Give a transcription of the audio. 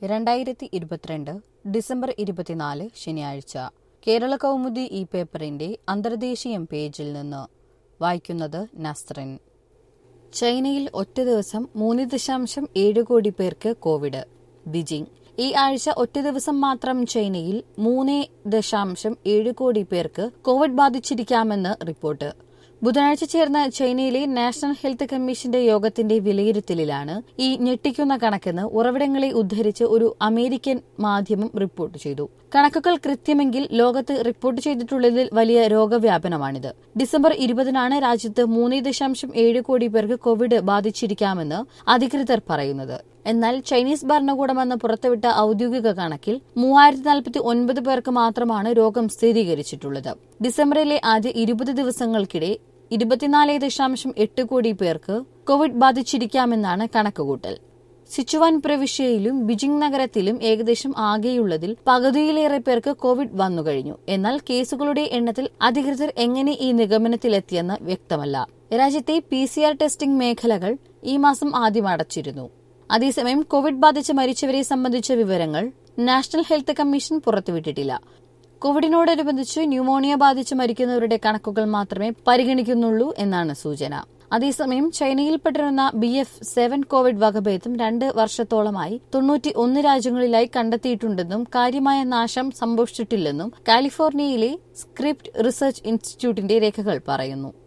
രണ്ടായിരത്തി ഇരുപത്തിരണ്ട് ഡിസംബർ ഇരുപത്തിനാല് ശനിയാഴ്ച കേരള കൗമുദി ഈ പേപ്പറിന്റെ അന്തർദേശീയം പേജിൽ നിന്ന് വായിക്കുന്നത് നസ്റിൻ ചൈനയിൽ ഒറ്റ ദിവസം മൂന്ന് ദശാംശം ഏഴ് കോടി പേർക്ക് കോവിഡ് ബീജിംഗ് ഈ ആഴ്ച ഒറ്റ ദിവസം മാത്രം ചൈനയിൽ മൂന്ന് ദശാംശം ഏഴ് കോടി പേർക്ക് കോവിഡ് ബാധിച്ചിരിക്കാമെന്ന് റിപ്പോർട്ട് ബുധനാഴ്ച ചേർന്ന ചൈനയിലെ നാഷണൽ ഹെൽത്ത് കമ്മീഷന്റെ യോഗത്തിന്റെ വിലയിരുത്തലിലാണ് ഈ ഞെട്ടിക്കുന്ന കണക്കെന്ന് ഉറവിടങ്ങളെ ഉദ്ധരിച്ച് ഒരു അമേരിക്കൻ മാധ്യമം റിപ്പോർട്ട് ചെയ്തു കണക്കുകൾ കൃത്യമെങ്കിൽ ലോകത്ത് റിപ്പോർട്ട് ചെയ്തിട്ടുള്ളതിൽ വലിയ രോഗവ്യാപനമാണിത് ഡിസംബർ ഇരുപതിനാണ് രാജ്യത്ത് മൂന്ന് ദശാംശം ഏഴ് കോടി പേർക്ക് കോവിഡ് ബാധിച്ചിരിക്കാമെന്ന് അധികൃതർ പറയുന്നത് എന്നാൽ ചൈനീസ് ഭരണകൂടമെന്ന് പുറത്തുവിട്ട ഔദ്യോഗിക കണക്കിൽ മൂവായിരത്തി നാൽപ്പത്തി ഒൻപത് പേർക്ക് മാത്രമാണ് രോഗം സ്ഥിരീകരിച്ചിട്ടുള്ളത് ഡിസംബറിലെ ആദ്യ ഇരുപത് ദിവസങ്ങൾക്കിടെ ഇരുപത്തിനാല് ദശാംശം എട്ട് കോടി പേർക്ക് കോവിഡ് ബാധിച്ചിരിക്കാമെന്നാണ് കണക്കുകൂട്ടൽ സിച്ചുവാൻ പ്രവിശ്യയിലും ബിജിംഗ് നഗരത്തിലും ഏകദേശം ആകെയുള്ളതിൽ പകുതിയിലേറെ പേർക്ക് കോവിഡ് വന്നുകഴിഞ്ഞു എന്നാൽ കേസുകളുടെ എണ്ണത്തിൽ അധികൃതർ എങ്ങനെ ഈ നിഗമനത്തിലെത്തിയെന്ന് വ്യക്തമല്ല രാജ്യത്തെ പി ടെസ്റ്റിംഗ് മേഖലകൾ ഈ മാസം ആദ്യം അടച്ചിരുന്നു അതേസമയം കോവിഡ് ബാധിച്ച് മരിച്ചവരെ സംബന്ധിച്ച വിവരങ്ങൾ നാഷണൽ ഹെൽത്ത് കമ്മീഷൻ പുറത്തുവിട്ടിട്ടില്ല കോവിഡിനോടനുബന്ധിച്ച് ന്യൂമോണിയ ബാധിച്ച് മരിക്കുന്നവരുടെ കണക്കുകൾ മാത്രമേ പരിഗണിക്കുന്നുള്ളൂ എന്നാണ് സൂചന അതേസമയം ചൈനയിൽ പടരുന്ന ബി എഫ് സെവൻ കോവിഡ് വകഭേദം രണ്ട് വർഷത്തോളമായി തൊണ്ണൂറ്റി ഒന്ന് രാജ്യങ്ങളിലായി കണ്ടെത്തിയിട്ടുണ്ടെന്നും കാര്യമായ നാശം സംഭവിച്ചിട്ടില്ലെന്നും കാലിഫോർണിയയിലെ സ്ക്രിപ്റ്റ് റിസർച്ച് ഇൻസ്റ്റിറ്റ്യൂട്ടിന്റെ രേഖകൾ പറയുന്നു